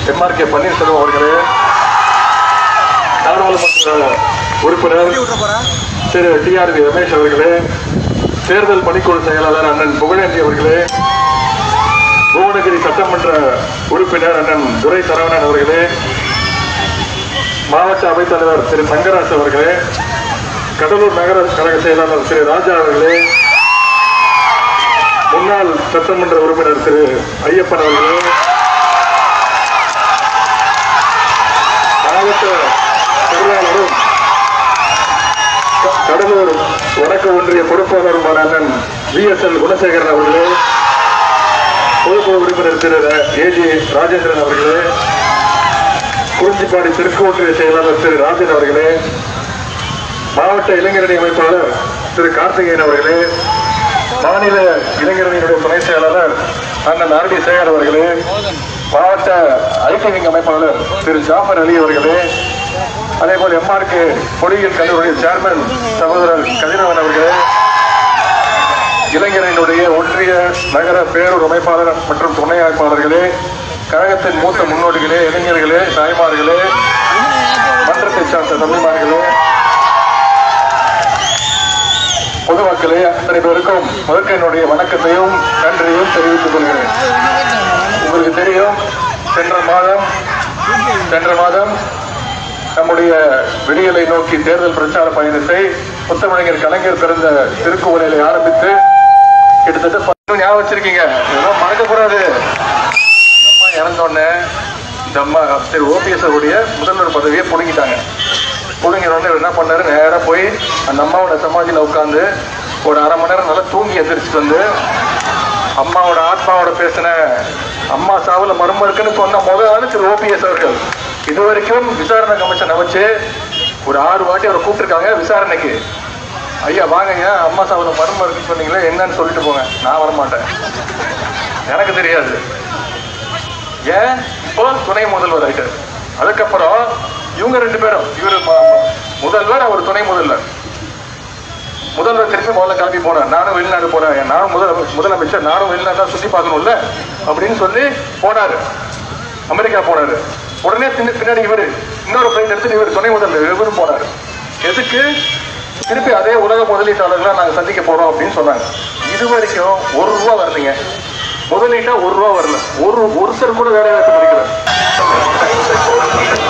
MR K Panneerselvam அவர்களே நாடாளுமன்ற உறுப்பினர் திரு டிஆர்பி ரமேஷ் அவர்களே தேர்தல் பணிக்குழு செயலாளர் அண்ணன் புகழேந்தி அவர்களே புவனகிரி சட்டமன்ற உறுப்பினர் அண்ணன் துரை சரவணன் அவர்களே மாவட்ட அவைத்தலைவர் திரு தங்கராஜ் அவர்களே கடலூர் நகர கழக செயலாளர் திரு ராஜா அவர்களே முன்னாள் சட்டமன்ற உறுப்பினர் திரு ஐயப்பன் அவர்களே மாவட்ட பொருளாளரும் க- கடலூர் வடக்கு ஒன்றிய பொறுப்பாளருமான அண்ணன் வி எஸ் எல் குணசேகரன் அவர்களே பொதுக்குழு உறுப்பினர் திரு ஏஜி ராஜேந்திரன் அவர்களே குறிஞ்சிப்பாடி தெற்கு ஒன்றிய செயலாளர் திரு ராஜன் அவர்களே மாவட்ட இளைஞரணி அமைப்பாளர் திரு கார்த்திகேயன் அவர்களே மாநில இளைஞரணியினுடைய துணை செயலாளர் அண்ணன் ஆர் டி சேகர் அவர்களே மாவட்ட ஐக்கிய விங் அமைப்பாளர் திரு ஜாஃபர் அலி அவர்களே அதே போல் எம்ஆர்கே பொறியியல் கல்லூரி சேர்மன் சகோதரர் கதிரவன் அவர்களே இளைஞரனுடைய ஒன்றிய நகர பேரூர் அமைப்பாளர் மற்றும் துணை அமைப்பாளர்களே கழகத்தின் மூத்த முன்னோடிகளே இளைஞர்களே தாய்மார்களே மன்றத்தை சார்ந்த தம்பிமார்களே பொதுமக்களே அத்தனை பேருக்கும் முதற்க என்னுடைய வணக்கத்தையும் நன்றியும் தெரிவித்துக் கொள்கிறேன் உங்களுக்கு தெரியும் சென்ற மாதம் சென்ற மாதம் நம்முடைய விடியலை நோக்கி தேர்தல் பிரச்சார பயணத்தை முத்தமிழர் கலைஞர் பிறந்த திருக்குவளையில ஆரம்பித்து கிட்டத்தட்ட பத்து ஞாபகம் வச்சிருக்கீங்க இதெல்லாம் மறக்கக்கூடாது இந்த அம்மா இறந்த உடனே இந்த அம்மா திரு ஓபிஎஸ் உடைய முதல்வர் பதவியை பிடுங்கிட்டாங்க பிடுங்கிற உடனே இவர் என்ன பண்ணாரு நேரா போய் அந்த அம்மாவோட சமாதியில உட்காந்து ஒரு அரை மணி நேரம் நல்லா தூங்கி எந்திரிச்சிட்டு வந்து அம்மாவோட ஆத்மாவோட பேசின அம்மா சாவுல மர்மம் இருக்குன்னு சொன்ன முதல் ஆளு திரு ஓபிஎஸ் அவர்கள் இது வரைக்கும் விசாரணை கமிஷன் அமைச்சு ஒரு ஆறு வாட்டி அவரை கூப்பிட்டுருக்காங்க விசாரணைக்கு ஐயா வாங்க ஐயா அம்மா சாவுல மர்மம் இருக்குன்னு சொன்னீங்களே என்னன்னு சொல்லிட்டு போங்க நான் வரமாட்டேன் எனக்கு தெரியாது ஏன் இப்போ துணை முதல்வர் ஆயிட்டாரு அதுக்கப்புறம் இவங்க ரெண்டு பேரும் இவர் முதல்வர் அவர் துணை முதல்வர் முதல்வர் திருப்பி முதல்ல கிளம்பி போனார் நானும் வெளிநாடு போறேன் நானும் முதல் முதலமைச்சர் நானும் வெளிநாடு தான் சுத்தி பார்க்கணும்ல அப்படின்னு சொல்லி போனாரு அமெரிக்கா போனாரு உடனே பின்ன- பின்னாடி இவர் இன்னொரு பிளைன் எடுத்து இவர் துணை முதல்வர் இவரும் போனாரு எதுக்கு திருப்பி அதே உலக முதலீட்டாளர்களை நாங்க சந்திக்க போறோம் அப்படின்னு சொன்னாங்க இது வரைக்கும் ஒரு ரூபா வரலைங்க முதலீட்டா ஒரு ரூபா வரல ஒரு ஒருத்தர் கூட வேலை வாய்ப்பு கிடைக்கல